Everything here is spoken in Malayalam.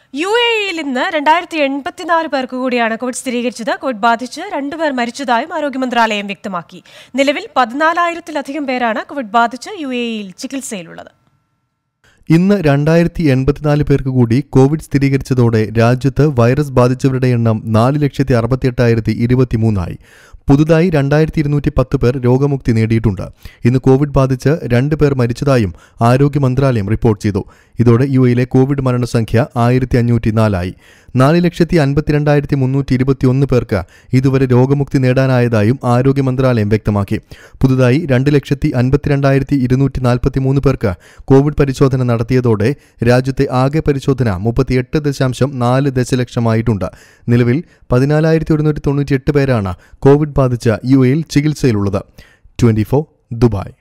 യു എ ഇയിൽ ഇന്ന് രണ്ടായിരത്തി എൺപത്തിനാല് പേർക്ക് കൂടിയാണ് കോവിഡ് സ്ഥിരീകരിച്ചത് കോവിഡ് ബാധിച്ച് രണ്ടുപേർ മരിച്ചതായും ആരോഗ്യ മന്ത്രാലയം വ്യക്തമാക്കി നിലവിൽ പതിനാലായിരത്തിലധികം പേരാണ് കോവിഡ് ബാധിച്ച് യു എ ഇയിൽ ചികിത്സയിലുള്ളത് ഇന്ന് രണ്ടായിരത്തി എൺപത്തിനാല് പേർക്ക് കൂടി കോവിഡ് സ്ഥിരീകരിച്ചതോടെ രാജ്യത്ത് വൈറസ് ബാധിച്ചവരുടെ എണ്ണം നാല് ലക്ഷത്തി അറുപത്തിയെട്ടായിരത്തി ഇരുപത്തിമൂന്നായി പുതുതായി രണ്ടായിരത്തി ഇരുന്നൂറ്റി പത്ത് പേർ രോഗമുക്തി നേടിയിട്ടുണ്ട് ഇന്ന് കോവിഡ് ബാധിച്ച് രണ്ട് പേർ മരിച്ചതായും ആരോഗ്യ മന്ത്രാലയം റിപ്പോർട്ട് ചെയ്തു ഇതോടെ യു എയിലെ കോവിഡ് മരണസംഖ്യ ആയിരത്തി അഞ്ഞൂറ്റി നാലായി നാല് ലക്ഷത്തി അൻപത്തിരണ്ടായിരത്തി മുന്നൂറ്റി ഇരുപത്തിയൊന്ന് പേർക്ക് ഇതുവരെ രോഗമുക്തി നേടാനായതായും ആരോഗ്യ മന്ത്രാലയം വ്യക്തമാക്കി പുതുതായി രണ്ട് ലക്ഷത്തി അൻപത്തിരണ്ടായിരത്തി ഇരുന്നൂറ്റി നാൽപ്പത്തി മൂന്ന് പേർക്ക് കോവിഡ് പരിശോധന നടത്തിയതോടെ രാജ്യത്തെ ആകെ പരിശോധന മുപ്പത്തിയെട്ട് ദശാംശം നാല് ദശലക്ഷമായിട്ടുണ്ട് നിലവിൽ പതിനാലായിരത്തി ഒരുന്നൂറ്റി തൊണ്ണൂറ്റിയെട്ട് പേരാണ് കോവിഡ് ബാധിച്ച യു എയിൽ ചികിത്സയിലുള്ളത് ട്വന്റി ദുബായ്